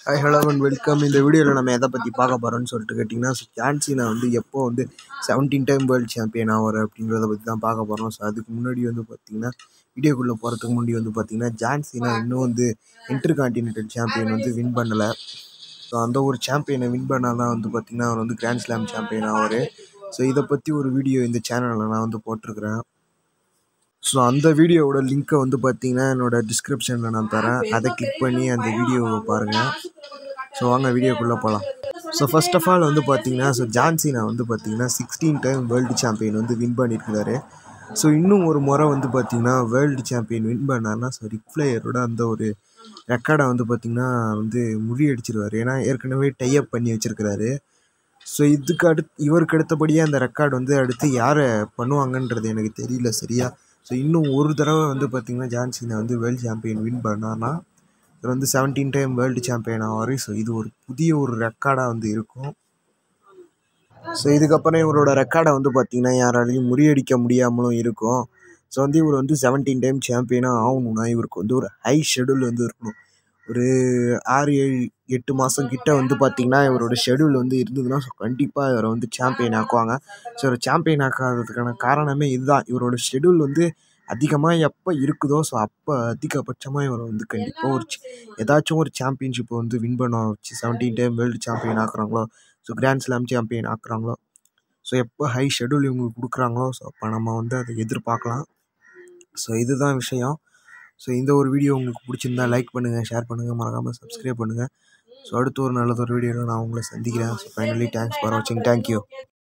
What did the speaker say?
hi hello and welcome இந்த வீடியோவில் நம்ம எதை பற்றி பார்க்க போகிறோம்னு சொல்லிட்டு கேட்டிங்கன்னா ஜான்சினா வந்து எப்போ வந்து செவன்டீன் டைம் வேர்ல்டு சாம்பியன் ஆவார் அப்படின்றத பற்றி தான் பார்க்க போகிறோம் ஸோ அதுக்கு முன்னாடி வந்து பார்த்திங்கன்னா வீடியோக்குள்ளே போகிறதுக்கு முன்னாடி வந்து பார்த்திங்கன்னா ஜான்சினா இன்னும் வந்து இன்டர் கான்டினென்டல் சாம்பியன் வந்து வின் பண்ணலை ஸோ அந்த ஒரு சாம்பியனை வின் பண்ணால் தான் வந்து பார்த்திங்கன்னா அவர் வந்து கிராண்ட் ஸ்லாம் சாம்பியன் ஆவார் ஸோ இதை பற்றி ஒரு வீடியோ இந்த சேனலில் நான் வந்து போட்டிருக்கிறேன் ஸோ அந்த வீடியோவோட லிங்க்கை வந்து பார்த்தீங்கன்னா என்னோட டிஸ்கிரிப்ஷனில் நான் தரேன் அதை கிளிக் பண்ணி அந்த வீடியோவை பாருங்கள் ஸோ வாங்க வீடியோக்குள்ளே போகலாம் ஸோ ஃபர்ஸ்ட் ஆஃப் ஆல் வந்து பார்த்தீங்கன்னா ஸோ ஜான்சினா வந்து பார்த்தீங்கன்னா சிக்ஸ்டீன் டைம் வேர்ல்டு சாம்பியன் வந்து வின் பண்ணியிருக்கிறாரு ஸோ இன்னும் ஒரு முறை வந்து பார்த்தீங்கன்னா வேர்ல்டு சாம்பியன் வின் பண்ணார்னா ஸோ ரிக் ஃப்ளேயரோட அந்த ஒரு ரெக்கார்டை வந்து பார்த்திங்கன்னா வந்து முறியடிச்சிருவார் ஏன்னா ஏற்கனவே டைப் பண்ணி வச்சுருக்கிறாரு ஸோ இதுக்கு அடுத்து இவருக்கு அடுத்தபடியே அந்த ரெக்கார்டு வந்து அடுத்து யாரை பண்ணுவாங்கன்றது எனக்கு தெரியல சரியா ஸோ இன்னும் ஒரு தடவை வந்து பார்த்திங்கன்னா ஜான்சினா வந்து வேர்ல்டு சாம்பியன் வின் பண்ணார்னா இவர் வந்து செவன்டீன் டைம் வேர்ல்டு சாம்பியன் ஆவார் ஸோ இது ஒரு புதிய ஒரு ரெக்கார்டாக வந்து இருக்கும் ஸோ இதுக்கப்புறம் இவரோட ரெக்கார்டை வந்து பார்த்திங்கன்னா யாராலையும் முறியடிக்க முடியாமலும் இருக்கும் ஸோ வந்து இவர் வந்து செவன்டீன் டைம் சாம்பியனாக ஆகணும்னா இவருக்கு வந்து ஒரு ஹை ஷெடியூல் வந்து இருக்கணும் ஒரு ஆறு ஏழு எட்டு மாதம் கிட்ட வந்து பார்த்திங்கன்னா இவரோட ஷெடியூல் வந்து இருந்ததுன்னா ஸோ கண்டிப்பாக இவரை வந்து சாம்பியன் ஆக்குவாங்க ஸோ இவரை சாம்பியன் ஆக்காததுக்கான காரணமே இதுதான் இவரோட ஷெடியூல் வந்து அதிகமாக எப்போ இருக்குதோ ஸோ அப்போ அதிகபட்சமாக இவரை வந்து கண்டிப்பாக ஒரு ஏதாச்சும் ஒரு சாம்பியன்ஷிப்பை வந்து வின் பண்ண வச்சு செவன்டீன் டைம் வேர்ல்டு சாம்பியன் ஆக்குறாங்களோ ஸோ கிராண்ட் ஸ்லாம் சாம்பியன் ஆக்குறாங்களோ ஸோ எப்போ ஹை ஷெடியூல் இவங்களுக்கு கொடுக்குறாங்களோ ஸோ அப்போ நம்ம வந்து அதை எதிர்பார்க்கலாம் ஸோ இதுதான் விஷயம் ஸோ இந்த ஒரு வீடியோ உங்களுக்கு பிடிச்சிருந்தா லைக் பண்ணுங்கள் ஷேர் பண்ணுங்கள் மறக்காமல் சப்ஸ்கிரைப் பண்ணுங்கள் ஸோ அடுத்த ஒரு நல்லதொரு வீடியோவில் நான் உங்களை சந்திக்கிறேன் ஸோ ஃபைனலி தேங்க்ஸ் ஃபார் வாட்சிங் தேங்க்யூ